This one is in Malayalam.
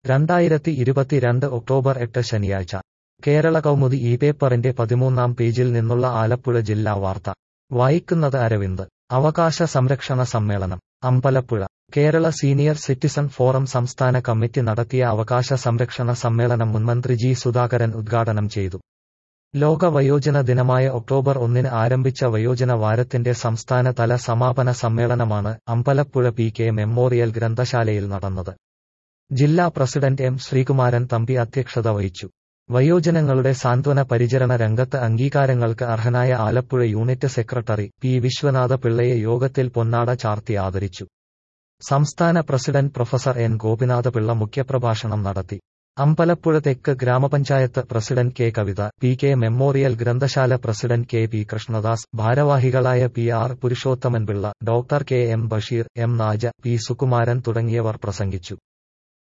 രണ്ടായിരത്തി ഇരുപത്തിരണ്ട് ഒക്ടോബർ എട്ട് ശനിയാഴ്ച കേരള കൗമുദി ഈ പേപ്പറിന്റെ പതിമൂന്നാം പേജിൽ നിന്നുള്ള ആലപ്പുഴ ജില്ലാ വാർത്ത വായിക്കുന്നത് അരവിന്ദ് അവകാശ സംരക്ഷണ സമ്മേളനം Ambalappuzha Kerala senior citizen forum സംസ്ഥാന കമ്മിറ്റി നടത്തിയ അവകാശ സംരക്ഷണ സമ്മേളനം മുൻമന്ത്രി ജി സുധാകരൻ ഉദ്ഘാടനം ചെയ്തു ലോക വയോജന ദിനമായ ഒക്ടോബർ ഒന്നിന് ആരംഭിച്ച വയോജന വാരത്തിന്റെ സംസ്ഥാനതല സമാപന സമ്മേളനമാണ് അമ്പലപ്പുഴ പി കെ മെമ്മോറിയൽ ഗ്രന്ഥശാലയിൽ നടന്നത് ജില്ലാ പ്രസിഡന്റ് എം ശ്രീകുമാരൻ തമ്പി അധ്യക്ഷത വഹിച്ചു വയോജനങ്ങളുടെ സാന്ത്വന പരിചരണ രംഗത്ത് അംഗീകാരങ്ങൾക്ക് അർഹനായ Alappuzha unit secretary P Viswanatha പിള്ളയെ യോഗത്തിൽ പൊന്നാട ചാർത്തി ആദരിച്ചു സംസ്ഥാന president professor N Gopinatha Pillai മുഖ്യപ്രഭാഷണം നടത്തി അമ്പലപ്പുഴ തെക്ക് grama panchayat president K Kavitha P K memorial ഗ്രന്ഥശാല പ്രസിഡന്റ് കെ പി കൃഷ്ണദാസ് ഭാരവാഹികളായ P R Purushothaman Pillai doctor K M Basheer M Naja P Sukumaran തുടങ്ങിയവർ പ്രസംഗിച്ചു